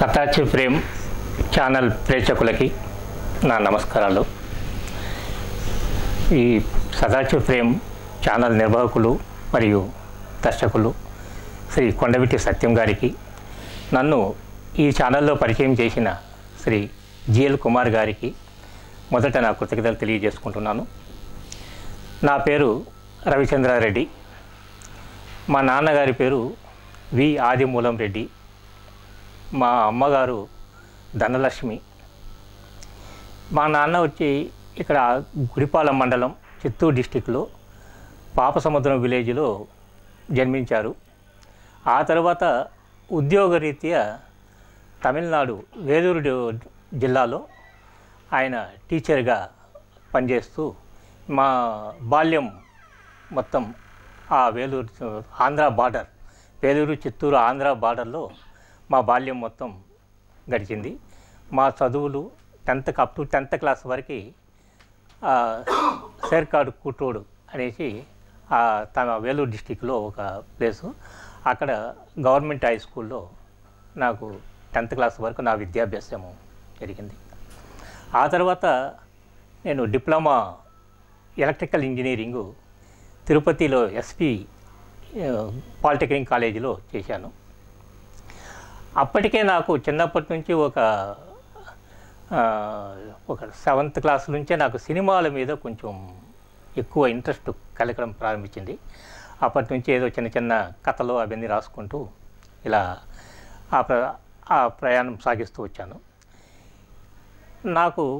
సతాచి Prem channel ప్రేక్షకులకి నా నమస్కారాలు ఈ సదాచి ప్రేమ్ ఛానల్ నిర్వాహకులు మరియు దర్శకులు శ్రీ కొండవిటి సత్యం గారికి నన్ను ఈ ఛానల్లో పరిచయం చేసిన శ్రీ జిఎల్ కుమార్ గారికి మొదట నా కృతజ్ఞతలు తెలియజేసుకుంటున్నాను నా పేరు రవిచంద్రారెడ్డి మా నాన్నగారి పేరు వి ఆదిమూలం రెడ్డి మా అమ్మగారు ధనలక్ష్మి మా నాన్న వచ్చి ఇక్కడ గుడిపాలెం మండలం చిత్తూరు డిస్టిక్లో పాపసముద్రం విలేజ్లో జన్మించారు ఆ తర్వాత ఉద్యోగరీత్యా తమిళనాడు వేలూరు డి- జిల్లాలో ఆయన టీచర్గా పనిచేస్తూ మా బాల్యం మొత్తం ఆ వేలూరు ఆంధ్ర బార్డర్ వేలూరు చిత్తూరు ఆంధ్ర బార్డర్లో మా బాల్యం మొత్తం గడిచింది మా చదువులు tenth up to tenth class వరకు సేర్కాడు కూట్రోడు అనేసి ఆ, తన వేలూరు డిస్టిక్లో ఒక ప్లేసు అక్కడ గవర్నమెంట్ హై స్కూల్లో నాకు టెన్త్ క్లాస్ వరకు నా విద్యాభ్యాసము జరిగింది ఆ తర్వాత నేను డిప్లొమా ఎలక్ట్రికల్ ఇంజనీరింగు తిరుపతిలో ఎస్పి పాలిటెక్నిక్ కాలేజీలో చేశాను అప్పటికే నాకు చిన్నప్పటి నుంచి ఒక ఆ, ఒక సెవెంత్ క్లాస్ నుంచే నాకు సినిమాల మీద కొంచెం ఎక్కువ ఇంట్రెస్ట్ కలగడం ప్రారంభించింది అప్పటి నుంచి ఏదో చిన్న చిన్న కథలు అవన్నీ రాసుకుంటూ ఇలా ఆ ప్ర ఆ ప్రయాణం సాగిస్తూ వచ్చాను నాకు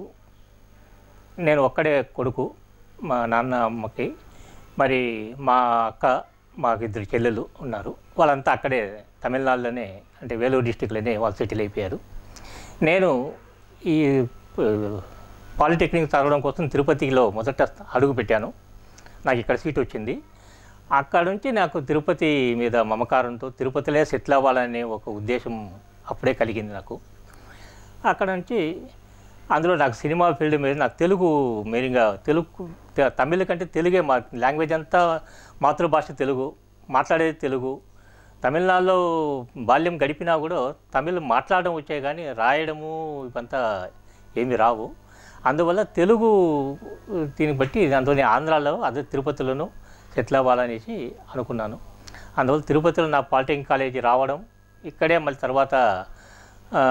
నేను ఒక్కడే కొడుకు మా నాన్న అమ్మకి మరి మా అక్క మాకు ఇద్దరు చెల్లెలు ఉన్నారు వాళ్ళంతా అక్కడే తమిళనాడులోనే అంటే వేలూరు డిస్టిక్లోనే వాళ్ళు సెటిల్ అయిపోయారు నేను ఈ ఆ, పాలిటెక్నిక్ చదవడం కోసం తిరుపతిలో మొదట అడుగు పెట్టాను నాకు ఇక్కడ సీట్ వచ్చింది అక్కడ నుంచి నాకు తిరుపతి మీద మమకారంతో తిరుపతిలో సెటిల్ అవ్వాలనే ఒక ఉద్దేశం అప్పుడే కలిగింది నాకు అక్కడ నుంచి అందులో నాకు సినిమా ఫీల్డ్ మీద నాకు తెలుగు మెయిన్గా తెలుగు త- తమిళ కంటే తెలుగే మా లాంగ్వేజ్ అంతా మాతృభాష తెలుగు మాట్లాడేది తెలుగు తమిళనాడులో బాల్యం గడిపినా కూడా తమిళ్ మాట్లాడడం వచ్చే కానీ రాయడము ఇవంతా ఏమి రావు అందువల్ల తెలుగు దీన్ని బట్టి దాంతో ఆంధ్రాలో అదే తిరుపతిలోనూ సెటిల్ అవ్వాలనేసి అనుకున్నాను అందువల్ల తిరుపతిలో నా పాలిటెక్నిక్ కాలేజీ రావడం ఇక్కడే మళ్ళీ తర్వాత ఆ,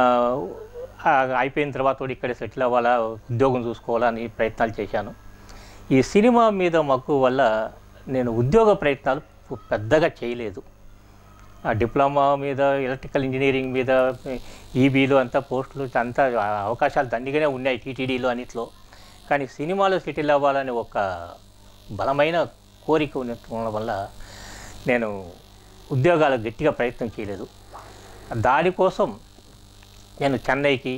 ఆ, అయిపోయిన తర్వాత కూడా ఇక్కడే సెటిల్ అవ్వాలా ఉద్యోగం చూసుకోవాలని ప్రయత్నాలు చేశాను ఈ సినిమా మీద మక్కువ వల్ల నేను ఉద్యోగ ప్రయత్నాలు పెద్దగా చేయలేదు ఆ డిప్లొమా మీద ఎలక్ట్రికల్ ఇంజనీరింగ్ మీద ఈబీలో అంతా పోస్టులు అంతా అవకాశాలు దండిగానే ఉన్నాయి టీటీడీలో అన్నిట్లో కానీ సినిమాలో సెటిల్ అవ్వాలని ఒక బలమైన కోరిక ఉండటం వల్ల నేను ఉద్యోగాలు గట్టిగా ప్రయత్నం చేయలేదు దానికోసం నేను చెన్నైకి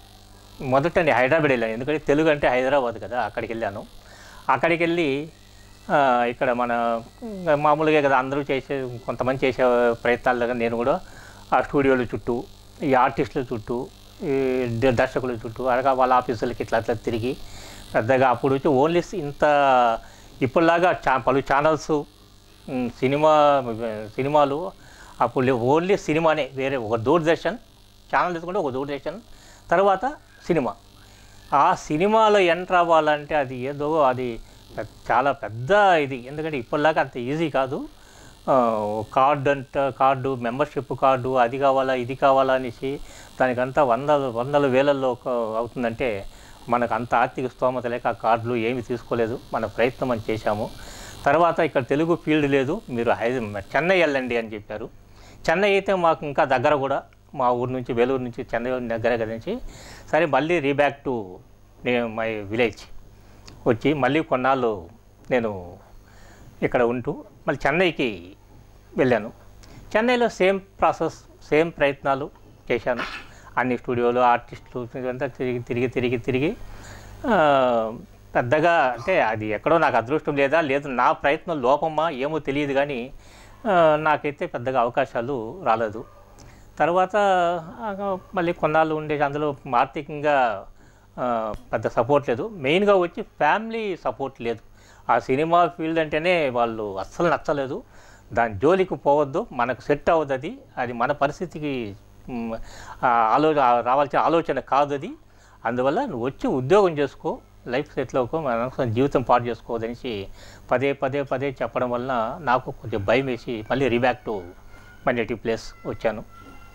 మొదట నేను హైదరాబాద్ వెళ్ళాను ఎందుకంటే తెలుగు అంటే హైదరాబాద్ కదా అక్కడికి వెళ్ళాను అక్కడికి వెళ్ళి ఆ, ఇక్కడ మన ఇంకా మామూలుగా కదా అందరూ చేసే కొంతమంది చేసే ప్రయత్నాలుగా నేను కూడా ఆ స్టూడియోల చుట్టూ ఈ ఆర్టిస్టుల చుట్టూ ఈ ద- దర్శకుల చుట్టూ అలాగా వాళ్ళ ఆఫీసులకి ఇట్లా అట్లా తిరిగి పెద్దగా అప్పుడు వచ్చి ఓన్లీ ఇంత ఇప్పుడులాగా చా పలు ఛానల్స్ ఉమ్, సినిమా సినిమాలు అప్పుడు లేవు. ఓన్లీ సినిమానే వేరే ఒక దూరదర్శన్ ఛానల్ తీసుకుంటే ఒక దూరదర్శన్ తర్వాత సినిమా ఆ సినిమాలో ఎంటర్ అవ్వాలంటే అది ఏదో అది పె- చాలా పెద్ద ఇది ఎందుకంటే ఇప్పటిలాగా అంత ఈజీ కాదు ఆ, కార్డు అంట కార్డు మెంబర్షిప్ కార్డు అది కావాలా ఇది కావాలా అనేసి దానికంతా వందల వందల వేలల్లో ఒక అవుతుందంటే మనకు అంత ఆర్థిక స్తోమత లేక ఆ కార్డులు ఏమి తీసుకోలేదు మన ప్రయత్నం అని చేశాము తర్వాత ఇక్కడ తెలుగు ఫీల్డ్ లేదు మీరు హైదరాబాద్ చెన్నై వెళ్ళండి అని చెప్పారు చెన్నై అయితే మాకు ఇంకా దగ్గర కూడా మా ఊరు నుంచి వేలూరు నుంచి చెన్నై దగ్గర కదా నుంచి సరే మళ్ళీ రీబ్యాక్ టు మై విలేజ్ వచ్చి మళ్ళీ కొన్నాళ్ళు నేను ఇక్కడ ఉంటూ మళ్ళీ చెన్నైకి వెళ్ళాను చెన్నైలో సేమ్ ప్రాసెస్ సేమ్ ప్రయత్నాలు చేశాను అన్ని స్టూడియోలు ఆర్టిస్టులు ఇదంతా తిరిగి తిరిగి తిరిగి తిరిగి ఆ, పెద్దగా అంటే అది ఎక్కడో నాకు అదృష్టం లేదా లేదు నా ప్రయత్నం లోపమా ఏమో తెలియదు కానీ ఆ, నాకైతే పెద్దగా అవకాశాలు రాలేదు తర్వాత ఆ, మళ్ళీ కొన్నాళ్ళు ఉండేసి అందులో ఆర్థికంగా ఆ, పెద్ద సపోర్ట్ లేదు మెయిన్గా వచ్చి ఫ్యామిలీ సపోర్ట్ లేదు ఆ సినిమా ఫీల్డ్ అంటేనే వాళ్ళు అస్సలు నచ్చలేదు దాని జోలికి పోవద్దు మనకు సెట్ అవ్వదు అది అది మన పరిస్థితికి మ్, ఆ ఆలో ఆ రావాల్సిన ఆలోచన కాదు అది అందువల్ల నువ్వు వచ్చి ఉద్యోగం చేసుకో లైఫ్ సెటిల్ అవ్వకో మన అనవసరం జీవితం పాడు చేసుకోవదనేసి పదే పదే పదే చెప్పడం వలన నాకు కొంచెం భయం వేసి మళ్ళీ reback to my native place వచ్చాను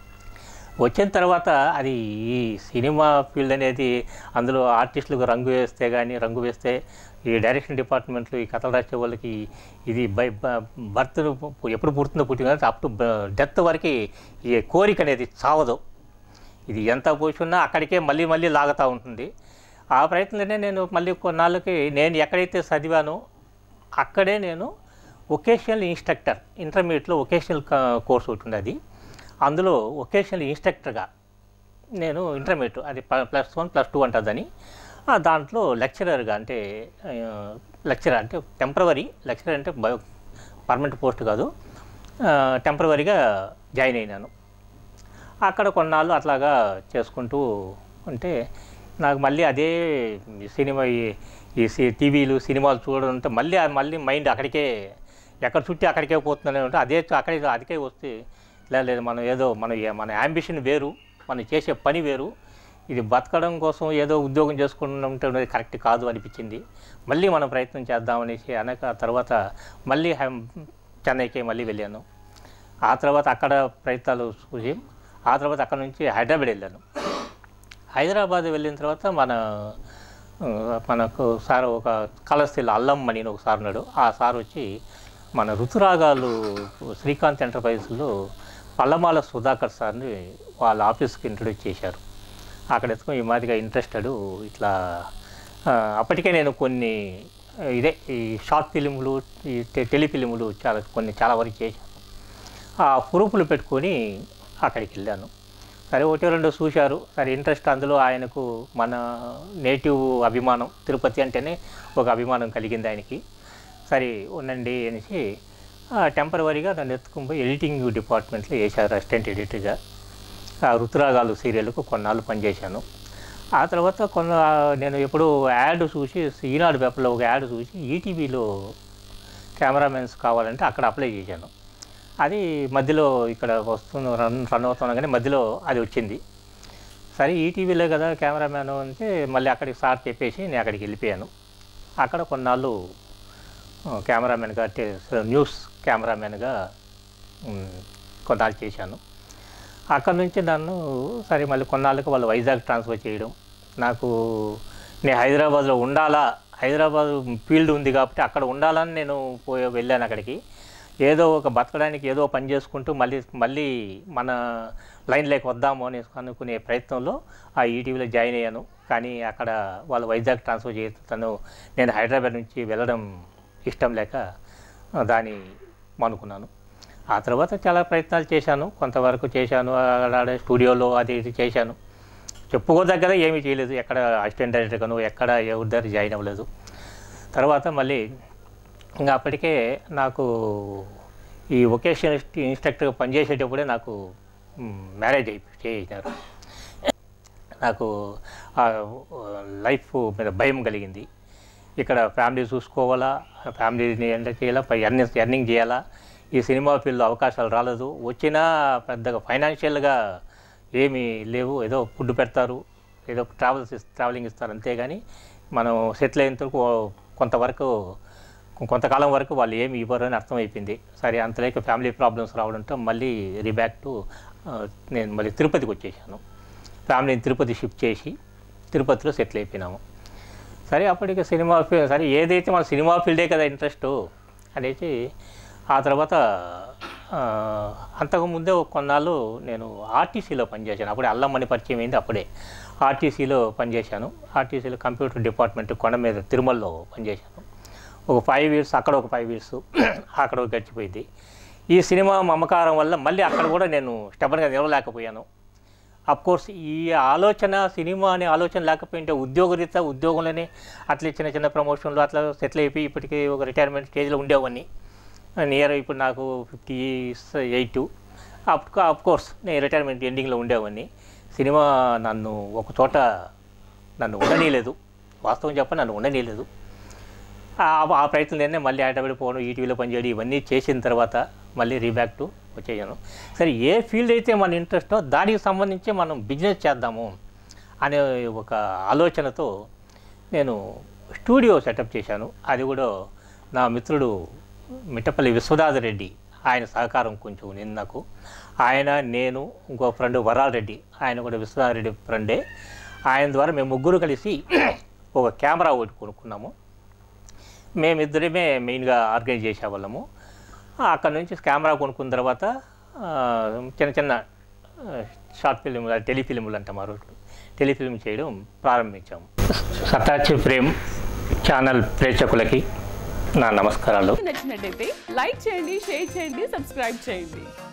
వచ్చిన తర్వాత అది ఈ సినిమా ఫీల్డ్ అనేది అందులో ఆర్టిస్టులకు రంగు వేస్తే కానీ రంగు వేస్తే ఈ డైరెక్షన్ డిపార్ట్మెంట్లు ఈ కథలు రాసే వాళ్ళకి ఇది బై బర్త్ ఎప్పుడు పుడుతుందో పుట్టిందో అప్ టు డెత్ వరకు ఈ కోరిక అనేది చావదు ఇది ఎంత పోసున్నా అక్కడికే మళ్ళీ మళ్ళీ లాగుతూ ఉంటుంది ఆ ప్రయత్నంలోనే నేను మళ్ళీ కొన్నాళ్ళకి నేను ఎక్కడైతే చదివానో అక్కడే నేను ఒకేషనల్ ఇన్స్ట్రక్టర్ ఇంటర్మీడియట్లో ఒకేషనల్ కోర్స్ ఒకటి ఉంది అది అందులో ఒకేషనల్ ఇన్స్ట్రక్టర్గా నేను ఇంటర్మీడియట్ అది ప్లస్ వన్ ప్లస్ టూ అంటుందని ఆ దాంట్లో లెక్చరర్గా అంటే లెక్చరర్ అంటే టెంపరవరీ లెక్చరర్ అంటే బయో పర్మనెంట్ పోస్ట్ కాదు టెంపరవరీగా జాయిన్ అయినాను అక్కడ కొన్నాళ్ళు అట్లాగా చేసుకుంటూ ఉంటే నాకు మళ్ళీ అదే సినిమా ఈ- ఈ సి- టీవీలు సినిమాలు చూడడంతో మళ్ళీ ఆ- మళ్ళీ మైండ్ అక్కడికే ఎక్కడ చుట్టి అక్కడికే పోతుందని ఉంటే అదే అక్కడికి అదికే వస్తే లే- లేదు మనం ఏదో మన మన యాంబిషన్ వేరు మనం చేసే పని వేరు ఇది బతకడం కోసం ఏదో ఉద్యోగం చేసుకుంటుంటే కరెక్ట్ కాదు అనిపించింది మళ్ళీ మనం ప్రయత్నం చేద్దామనేసి అనక తర్వాత మళ్ళీ హైం- చెన్నైకి మళ్ళీ వెళ్ళాను ఆ తర్వాత అక్కడ ప్రయత్నాలు చూసి ఆ తర్వాత అక్కడ నుంచి హైదరాబాద్ వెళ్ళాను హైదరాబాద్ వెళ్ళిన తర్వాత మన ఆ, మనకు సార్ ఒక కలస్థిల్ అల్లం అని ఒక సార్ ఉన్నాడు ఆ సార్ వచ్చి మన ఋతురాగాలు శ్రీకాంత్ ఎంటర్ప్రైజెస్లో పల్లమాల సుధాకర్ సార్ని వాళ్ళ ఆఫీస్కి ఇంట్రొడ్యూస్ చేశారు అక్కడ ఎత్తుకొని ఈ మాదిరిగా ఇంట్రెస్టెడ్ ఇట్లా ఆ, అప్పటికే నేను కొన్ని ఆ, ఇదే ఈ షార్ట్ ఫిలిములు ఈ టె- టెలి ఫిలిములు చాలా కొన్ని చాలా వరకు చేశాను ఆ ప్రూఫ్లు పెట్టుకొని అక్కడికి వెళ్ళాను సరే ఒకటి రెండు చూశారు సరే ఇంట్రెస్ట్ అందులో ఆయనకు మన నేటివ్ అభిమానం తిరుపతి అంటేనే ఒక అభిమానం కలిగింది ఆయనకి సరే ఉండండి అనేసి టెంపరవరీగా నన్ను ఎత్తుకుని పోయి ఎడిటింగ్ డిపార్ట్మెంట్లో వేశారు అసిస్టెంట్ ఎడిటర్గా ఆ రుతురాగాలు సీరియల్కు కొన్నాళ్ళు పనిచేశాను ఆ తర్వాత కొన్న నేను ఎప్పుడూ యాడ్ చూసి ఈనాడు పేపర్లో ఒక యాడ్ చూసి ఈటీవీలో కెమెరామెన్స్ కావాలంటే అక్కడ అప్లై చేశాను అది మధ్యలో ఇక్కడ వస్తున్న రన్ రన్ అవుతున్నా కానీ మధ్యలో అది వచ్చింది సరే ఈటీవీలో కదా కెమెరామ్యాన్ అంటే మళ్ళీ అక్కడికి సార్ చెప్పేసి నేను అక్కడికి వెళ్ళిపోయాను అక్కడ కొన్నాళ్ళు ఆ, కెమెరామెన్గా అంటే న్యూస్ కెమెరామెన్గా ఉమ్, కొన్నాళ్ళు చేశాను అక్కడ నుంచి నన్ను సరే మళ్ళీ కొన్నాళ్ళకి వాళ్ళు వైజాగ్ ట్రాన్స్ఫర్ చేయడం నాకు నేను హైదరాబాద్లో ఉండాలా హైదరాబాద్ ఫీల్డ్ ఉంది కాబట్టి అక్కడ ఉండాలని నేను పోయి వెళ్ళాను అక్కడికి ఏదో ఒక బతకడానికి ఏదో పని చేసుకుంటూ మళ్ళీ మళ్ళీ మన లైన్లోకి వద్దాము అని అనుకునే ప్రయత్నంలో ఆ ఈటీవీలో జాయిన్ అయ్యాను కానీ అక్కడ వాళ్ళు వైజాగ్ ట్రాన్స్ఫర్ చేస్తాను నేను హైదరాబాద్ నుంచి వెళ్ళడం ఇష్టం లేక ఆ, దాన్ని మానుకున్నాను ఆ తర్వాత చాలా ప్రయత్నాలు చేశాను కొంతవరకు చేశాను ఆడ స్టూడియోలో అది ఇది చేశాను చెప్పుకోదగ్గర ఏమీ చేయలేదు ఎక్కడ అసిస్టెంట్ డైరెక్టర్గాను ఎక్కడ ఎవరి దగ్గర జాయిన్ అవ్వలేదు తర్వాత మళ్ళీ ఇంకా అప్పటికే నాకు ఈ వొకేషన్ ఇన్స్ట్రక్టర్గా పనిచేసేటప్పుడే నాకు మ్యారేజ్ అయిపోయి చేసినారు నాకు ఆ లైఫ్ మీద భయం కలిగింది ఇక్కడ ఫ్యామిలీ చూసుకోవాలా ఫ్యామిలీని ఎంటర్ చేయాలా పై ఎర్నింగ్ ఎర్నింగ్ చేయాలా ఈ సినిమా ఫీల్డ్లో అవకాశాలు రాలేదు వచ్చినా పెద్దగా ఫైనాన్షియల్గా ఏమీ లేవు ఏదో ఫుడ్ పెడతారు ఏదో ట్రావెల్స్ ట్రావెలింగ్ ఇస్తారు అంతేగాని మనం సెటిల్ అయినంత వరకు కొంతవరకు కొంతకాలం వరకు వాళ్ళు ఏమి ఇవ్వరు అని అర్థమైపోయింది సరే అంతలేక ఫ్యామిలీ ప్రాబ్లమ్స్ రావడంతో మళ్ళీ రీబ్యాక్ టు నేను మళ్ళీ తిరుపతికి వచ్చేసాను ఫ్యామిలీని తిరుపతి షిఫ్ట్ చేసి తిరుపతిలో సెటిల్ అయిపోయినాము సరే అప్పటికి సినిమా ఫీ- సరే ఏదైతే మన సినిమా ఫీల్డే కదా ఇంట్రెస్ట్ అనేసి ఆ తర్వాత ఆ, అంతకుముందే ఒక కొన్నాళ్ళు నేను ఆర్టీసీలో పనిచేశాను అప్పుడే అల్లమ్మని పరిచయం అయింది అప్పుడే ఆర్టీసీలో పనిచేశాను ఆర్టీసీలో కంప్యూటర్ డిపార్ట్మెంట్ కొండ మీద తిరుమలలో పనిచేశాను ఒక ఫైవ్ ఇయర్స్ అక్కడ ఒక ఫైవ్ ఇయర్స్ అక్కడ ఒక గడిచిపోయింది ఈ సినిమా మమకారం వల్ల మళ్ళీ అక్కడ కూడా నేను స్టెబన్గా నిలవలేకపోయాను అఫ్ కోర్స్ ఈ ఆలోచన సినిమా అనే ఆలోచన లేకపోయింటే ఉద్యోగరీత్యా ఉద్యోగంలోనే అట్లా చిన్న చిన్న ప్రమోషన్లు అట్లా సెటిల్ అయిపోయి ఇప్పటికీ ఒక రిటైర్మెంట్ స్టేజ్లో ఉండేవాడిని నియర్ ఇప్పుడు నాకు fifty eight up of course నేను రిటైర్మెంట్ ఎండింగ్లో ఉండేవాడిని సినిమా నన్ను ఒక చోట నన్ను ఉండనీయలేదు వాస్తవం చెప్ప నన్ను ఉండనీయలేదు ఆ ఆ ప్రయత్నం నేనే మళ్ళీ హైదరాబాద్ పోవడం ఈటీవీలో పనిచేయడం ఇవన్నీ చేసిన తర్వాత మళ్ళీ రీబ్యాక్ టు వచ్చేసాను సరే ఏ ఫీల్డ్ అయితే మన ఇంట్రెస్టో దానికి సంబంధించి మనం బిజినెస్ చేద్దాము అనే ఒక ఆలోచనతో నేను స్టూడియో సెటప్ చేశాను అది కూడా నా మిత్రుడు మిట్టపల్లి విశ్వనాథ రెడ్డి ఆయన సహకారం కొంచెం ఉంది నాకు ఆయన నేను ఇంకో ఫ్రెండ్ వరాల్ రెడ్డి ఆయన కూడా విశ్వనాథ రెడ్డి ఫ్రెండే ఆయన ద్వారా మేము ముగ్గురు కలిసి ఒక కెమెరా ఒకటి కొనుక్కున్నాము మేమిద్దరమే మెయిన్గా ఆర్గనైజ్ చేసేవాళ్ళము అక్కడ నుంచి కెమెరా కొనుక్కున్న తర్వాత ఆ, చిన్న చిన్న ఆ, షార్ట్ ఫిలిం టెలిఫిలింలు అంటాం ఆ రోజులు టెలిఫిలిం చేయడం ప్రారంభించాము సతాచి ప్రేమ్ ఛానల్ ప్రేక్షకులకి నా నమస్కారాలు నచ్చినట్టయితే లైక్ చేయండి షేర్ చేయండి సబ్స్క్రైబ్ చేయండి